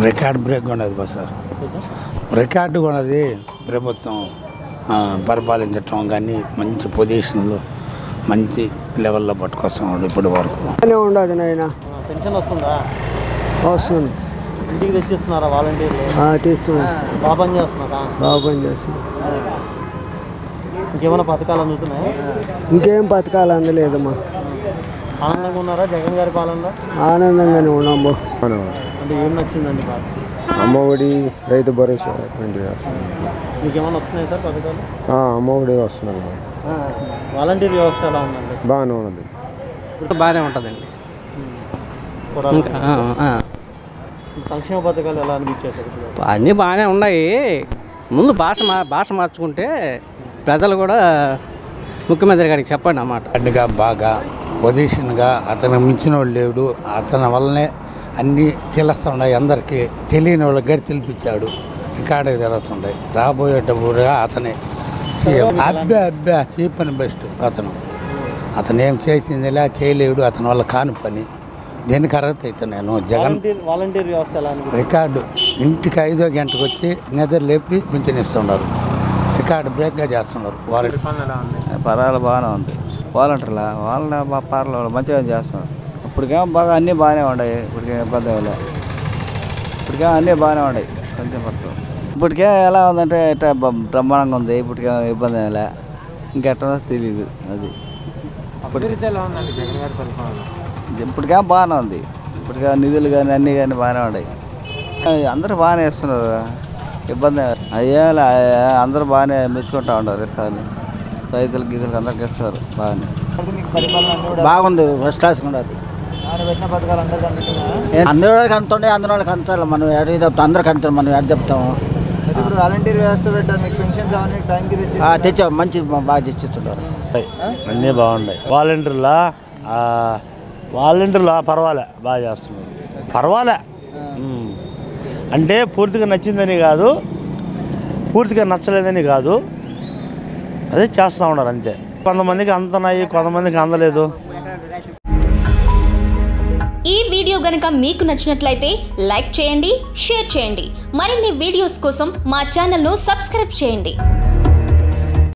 Record break ఉన్నది బా sir record ఉన్నది ప్రభుత్వం ఆ, పరిపాలించటం కానీ మంచి పొజిషన్లో మంచి లెవెల్లో పట్టుకొస్తున్నాడు ఇప్పటి వరకు బాగానే ఉండదు నాయన పెన్షన్ వస్తుందా వస్తుంది ఇంటికి తెచ్చిస్తున్నారా వాలంటీర్లు ఆ, తీస్తున్నా బాగా పని చేస్తున్నారా బాగా పని చేస్తుంది ఇంకేమైనా పథకాలు అందుతున్నాయా ఇంకేం పథకాలు అందలేదమ్మా ఆనందంగా ఉన్నారా జగన్ గారి పాలనలో ఆనందంగానే ఉన్నాం బా అంటే ఏం నచ్చిందండి బాగా అమ్మఒడి రైతు భరోసా వంటివి మీకేమైనా వస్తున్నాయి సార్ పథకాలు అమ్మఒడి వస్తున్నారు వాలంటీర్ వ్యవస్థ ఎలా ఉందండి బాగానే ఉన్నది బాగానే ఉంటుందండి చూడాలి. ఇంకా ఆ, ఆ. సంక్షేమ పథకాలు ఎలా అనిపించాయి సార్ ఇప్పుడు? అన్నీ బాగానే ఉన్నాయి ముందు భాష మా భాష మార్చుకుంటే ప్రజలు కూడా ముఖ్యమంత్రి గారికి చెప్పండి అన్నమాట అడ్డుగా బాగా పొజిషన్గా అతను మించిన వాళ్ళు లేడు అతని వల్లనే అన్నీ తెలుస్తున్నాయి అందరికీ తెలియని వాళ్ళకి గడి తెలిపించాడు రికార్డు జరుగుతుంటాయి రాబోయేటప్పుడు అతనే సీఎం అబ్బా అబ్బా చీప్ అని బెస్ట్ అతను అతను ఏం చేసిందిలా చేయలేడు అతని వల్ల కాని పని దేనికి అర్హత అయితే నేను జగన్ వాలంటీర్ వాలంటీర్ వ్యవస్థ ఎలా అనిపించింది రికార్డు ఇంటికి ఐదో గంటకు వచ్చి నిద్ర లేపి పింఛనిస్తున్నారు రికార్డు బ్రేక్గా చేస్తున్నారు వారు పర్వాలేదు బాగానే ఉంది వాలంటీర్లా వాళ్ళ పర్వాలేదు మంచిగా చేస్తున్నారు ఇప్పటికేమో బాగా అన్నీ బాగానే ఉన్నాయి ఇప్పటికే ఇబ్బంది అవ్వలే ఇప్పటికే అన్నీ బాగానే ఉన్నాయి సంక్షేమ పథకం ఇప్పటికే ఎలా ఉందంటే ఇట్లా బ- బ్రహ్మాండంగా ఉంది ఇప్పటికే ఇబ్బంది అవ్వలే ఇంకెట్టదో తెలియదు అది ఇప్పటికే బాగానే ఉంది ఇప్పటికే నిధులు కానీ అన్నీ కానీ బాగానే ఉన్నాయి అందరూ బాగానే ఇస్తున్నారు ఇబ్బంది అయ్యా అందరూ బాగానే మెచ్చుకుంటా ఉన్నారు సార్ని రైతులు గీతలకు అందరికి ఇస్తారు బాగానే బాగుంది ఫస్ట్ క్లాస్ ఉండదు పెట్టిన పథకాలు అందరికీ అందుతున్నాయా అందరి వాళ్ళకి అందుతుండే అందరి వాళ్ళకి అందుతారు మనం ఎడ చెప్తాం అందరికి అందుతాం మనం ఎడ చెప్తాము ఇప్పుడు వాలంటీర్ వ్యవస్థ పెట్టారు మీకు పెన్షన్స్ అవన్నీ టైంకి తెచ్చి ఆ, తెచ్చా మంచి బాగా తెచ్చిస్తున్నారు అన్నీ బాగున్నాయి వాలంటీర్లా ఆ, వాలంటీర్లా పర్వాలే బాగా చేస్తున్నారు పర్వాలే ఉమ్. అంటే పూర్తిగా నచ్చిందని కాదు పూర్తిగా నచ్చలేదని కాదు అదే చేస్తూ ఉన్నారు అంతే కొంతమందికి అందుతున్నాయి కొంతమందికి అందలేదు ఈ వీడియో గనక మీకు నచ్చినట్లయితే లైక్ చేయండి షేర్ చేయండి మరిన్ని వీడియోస్ కోసం మా ఛానల్ను సబ్స్క్రైబ్ చేయండి